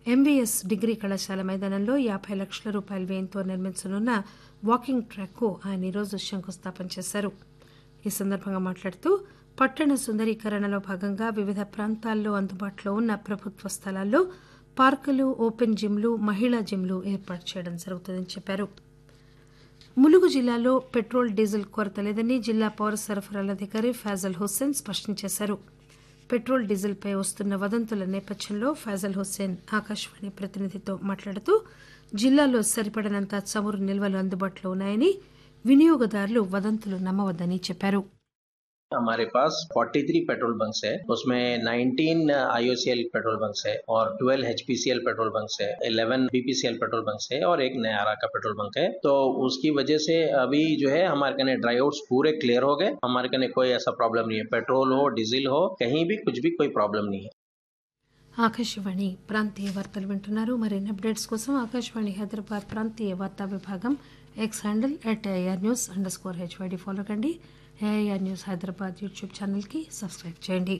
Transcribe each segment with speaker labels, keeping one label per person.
Speaker 1: MVS degree కళాశాల మైదానంలో యాబై లక్షల రూపాయల వ్యయంతో నిర్మించనున్న వాకింగ్ ట్రాక్ కు ఆయన ఈరోజు శంకుస్థాపన చేశారు ఈ సందర్భంగా మాట్లాడుతూ పట్టణ సుందరీకరణలో భాగంగా వివిధ ప్రాంతాల్లో అందుబాటులో ఉన్న ప్రభుత్వ స్థలాల్లో పార్కులు ఓపెన్ జిమ్లు మహిళా జిమ్లు ఏర్పాటు చేయడం జరుగుతుందని చెప్పారు ములుగు జిల్లాలో పెట్రోల్ డీజిల్ కొరత లేదని జిల్లా పౌర సరఫరాల అధికారి ఫాజల్ హుస్సేన్ స్పష్టం చేశారు పెట్రోల్ డీజిల్పై వస్తున్న వదంతుల నేపథ్యంలో ఫాజల్ హుస్సేన్ ఆకాశవాణి ప్రతినిధితో మాట్లాడుతూ జిల్లాలో సరిపడనంత చమురు నిల్వలు అందుబాటులో ఉన్నాయని వినియోగదారులు వదంతులు నమ్మవద్దని చెప్పారు
Speaker 2: हमारे पास 43 पेट्रोल बंक्स है उसमें 19 आईओसीएल पेट्रोल बंक्स है और 12 एचपीसीएल पेट्रोल बंक्स है 11 बीपीसीएल पेट्रोल बंक्स है और एक नयारा का पेट्रोल बंक है तो उसकी वजह से अभी जो है हमारे कने ड्राई आउट्स पूरे क्लियर हो गए हमारे कने कोई ऐसा प्रॉब्लम नहीं है पेट्रोल हो डीजल हो कहीं भी कुछ भी कोई प्रॉब्लम नहीं है
Speaker 1: ఆకాశవాణి ప్రాంతీయ వార్తలు వింటున్నారు మరిన్ని అప్డేట్స్ కోసం ఆకాశవాణి హైదరాబాద్ ప్రాంతీయ వార్తా విభాగం X handle at AR news underscore HYD follow కండి ఏఐఆర్ న్యూస్ హైదరాబాద్ యూట్యూబ్ ఛానల్కి సబ్స్క్రైబ్ చేయండి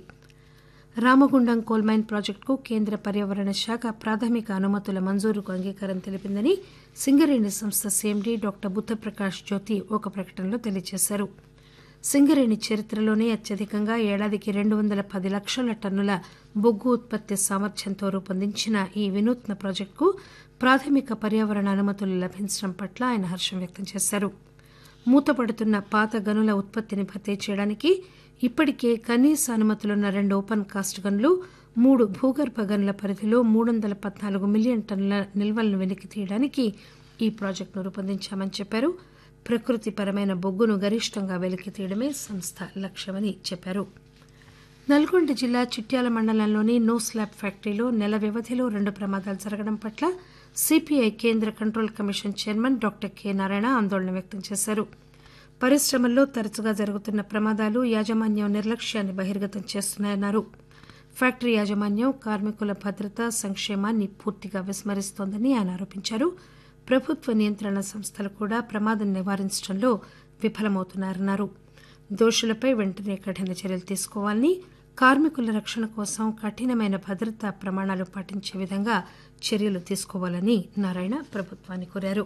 Speaker 1: రామగుండం కోల్ మైన్ ప్రాజెక్టుకు కేంద్ర పర్యావరణ శాఖ ప్రాథమిక అనుమతుల మంజూరుకు అంగీకారం తెలిపిందని సింగరేణి సంస్థ సీఎండీ డాక్టర్ బుద్ధప్రకాష్ జ్యోతి ఒక ప్రకటనలో తెలియజేశారు సింగరేణి చరిత్రలోనే అత్యధికంగా ఏడాదికి రెండు వందల పది లక్షల టన్నుల బొగ్గు ఉత్పత్తి సామర్థ్యంతో రూపొందించిన ఈ వినూత్న ప్రాజెక్టుకు ప్రాథమిక పర్యావరణ అనుమతులు లభించడం పట్ల ఆయన హర్షం వ్యక్తం చేశారు మూతపడుతున్న పాత గనుల ఉత్పత్తిని భర్తీ చేయడానికి ఇప్పటికే కనీస అనుమతులున్న రెండు ఓపెన్ కాస్ట్ గనులు మూడు భూగర్భ గనుల పరిధిలో మూడు వందల పద్నాలుగు మిలియన్ టన్నుల నిల్వలను వెలికి తీయడానికి ఈ ప్రాజెక్టును రూపొందించామని చెప్పారు ప్రకృతిపరమైన బొగ్గును గరిష్టంగా వెలికి తీయడమే సంస్థ లక్ష్యమని చెప్పారు నల్గొండ జిల్లా చిట్యాల మండలంలోని నో స్లాబ్ ఫ్యాక్టరీలో నెల వ్యవధిలో రెండు ప్రమాదాలు జరగడం పట్ల సిపిఐ కేంద్ర control commission chairman doctor K Narayana ఆందోళన వ్యక్తం చేశారు పరిశ్రమల్లో తరచుగా జరుగుతున్న ప్రమాదాలు యాజమాన్యం నిర్లక్ష్యాన్ని బహిర్గతం చేస్తున్నాయన్నారు ఫ్యాక్టరీ యాజమాన్యం కార్మికుల భద్రత సంక్షేమాన్ని పూర్తిగా విస్మరిస్తోందని ఆయన ఆరోపించారు ప్రభుత్వ నియంత్రణ సంస్థలు కూడా ప్రమాదం నివారించడంలో విఫలమవుతున్నారన్నారు దోషులపై వెంటనే కఠిన చర్యలు తీసుకోవాలని కార్మికుల రక్షణ కోసం కఠినమైన భద్రతా ప్రమాణాలు పాటించే విధంగా చర్యలు తీసుకోవాలని నారాయణ ప్రభుత్వాన్ని కోరారు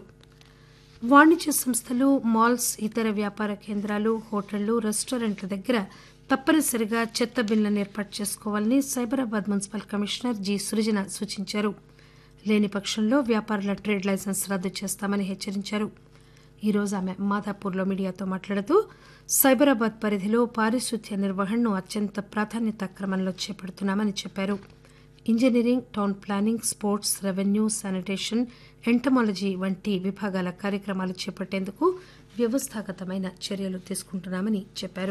Speaker 1: వాణిజ్య సంస్థలు మాల్స్ ఇతర వ్యాపార కేంద్రాలు హోటళ్లు రెస్టారెంట్ల దగ్గర తప్పనిసరిగా చెత్త బిన్లను ఏర్పాటు చేసుకోవాలని Cyberabad municipal commissioner G Srujana సూచించారు లేని పక్షంలో వ్యాపారుల ట్రేడ్ లైసెన్స్ రద్దు చేస్తామని హెచ్చరించారు ఈ రోజు ఆమె మాధాపూర్లో మీడియాతో మాట్లాడుతూ సైబరాబాద్ పరిధిలో పారిశుద్ధ్య నిర్వహణను అత్యంత ప్రాధాన్యత క్రమంలో చేపడుతున్నామని చెప్పారు engineering town planning sports revenue sanitation entomology వంటి విభాగాల కార్యక్రమాలు చేపట్టేందుకు వ్యవస్థాగతమైన చర్యలు తీసుకుంటున్నామని చెప్పారు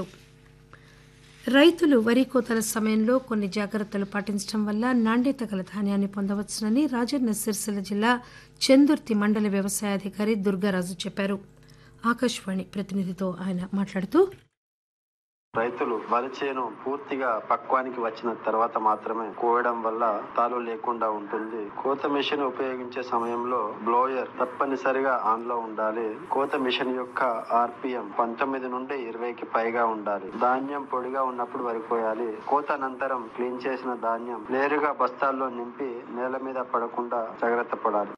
Speaker 1: రైతులు వరి కోతల సమయంలో కొన్ని జాగ్రత్తలు పాటించడం వల్ల నాణ్యత గల ధాన్యాన్ని పొందవచ్చునని రాజన్న సిరిసిల్ల జిల్లా చందుర్తి మండల వ్యవసాయ అధికారి దుర్గారాజు చెప్పారు ఆకాశవాణి ప్రతినిధితో ఆయన మాట్లాడుతూ
Speaker 3: రైతులు వరి చేను పూర్తిగా పక్వానికి వచ్చిన తర్వాత మాత్రమే కోయడం వల్ల తాలు లేకుండా ఉంటుంది కోత మిషన్ ఉపయోగించే సమయంలో బ్లోయర్ తప్పనిసరిగా ఆన్ లో ఉండాలి కోత మిషన్ యొక్క ఆర్పిఎం పంతొమ్మిది నుండి ఇరవైకి పైగా ఉండాలి ధాన్యం పొడిగా ఉన్నప్పుడు వరి కోయాలి కోత అనంతరం క్లీన్ చేసిన ధాన్యం నేరుగా బస్తాల్లో నింపి నేల మీద పడకుండా జాగ్రత్త పడాలి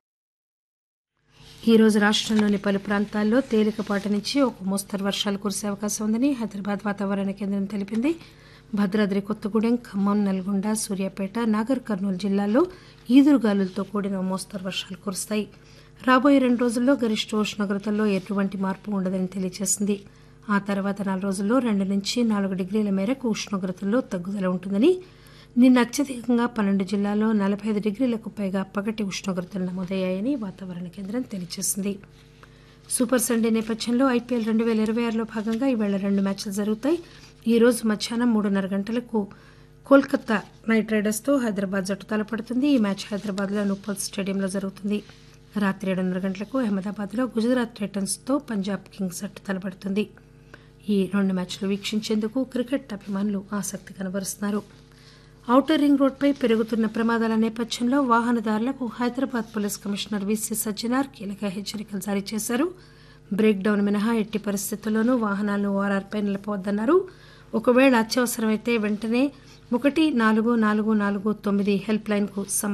Speaker 1: ఈ రోజు రాష్టంలోని పలు ప్రాంతాల్లో తేలికపాటి నుంచి ఒక మోస్తరు వర్షాలు కురిసే అవకాశం ఉందని హైదరాబాద్ వాతావరణ కేంద్రం తెలిపింది భద్రాద్రి కొత్తగూడెం ఖమ్మం నల్గొండ సూర్యాపేట నాగర్ కర్నూలు జిల్లాల్లో ఈదురుగాలులతో కూడిన మోస్తరు వర్షాలు కురుస్తాయి రాబోయే రెండు రోజుల్లో గరిష్ట ఉష్ణోగ్రతల్లో ఎటువంటి మార్పు ఉండదని తెలియజేసింది ఆ తర్వాత నాలుగు రోజుల్లో రెండు నుంచి నాలుగు డిగ్రీల మేరకు ఉష్ణోగ్రతల్లో తగ్గుదల ఉంటుందని నిన్న అత్యధికంగా పన్నెండు జిల్లాల్లో నలభై ఐదు డిగ్రీలకు పైగా పగటి ఉష్ణోగ్రతలు నమోదయ్యాయని వాతావరణ కేంద్రం తెలియజేసింది సూపర్ సండే నేపథ్యంలో ఐపీఎల్ రెండు వేల ఇరవై ఆరులో భాగంగా ఈవేళ రెండు మ్యాచ్లు జరుగుతాయి ఈ రోజు మధ్యాహ్నం మూడున్నర గంటలకు కోల్కతా నైట్ రైడర్స్తో హైదరాబాద్ జట్టు తలపడుతుంది ఈ మ్యాచ్ హైదరాబాద్లో నూపల్ స్టేడియంలో జరుగుతుంది రాత్రి ఏడున్నర గంటలకు అహ్మదాబాద్లో గుజరాత్ టైటన్స్తో పంజాబ్ కింగ్స్ జట్టు తలపడుతుంది ఈ రెండు మ్యాచ్లు వీక్షించేందుకు క్రికెట్ అభిమానులు ఆసక్తి కనబరుస్తున్నారు ఔటర్ రింగ్ రోడ్పై పెరుగుతున్న ప్రమాదాల నేపథ్యంలో వాహనదారులకు Hyderabad police commissioner VC Sajjanar కీలక హెచ్చరికలు జారీ చేశారు బ్రేక్ డౌన్ మినహా ఎట్టి పరిస్థితుల్లోనూ వాహనాలను ఓఆర్ఆర్పై నిలపవద్దన్నారు ఒకవేళ అత్యవసరమైతే వెంటనే ఒకటి నాలుగు నాలుగు నాలుగు తొమ్మిది హెల్ప్ లైన్కు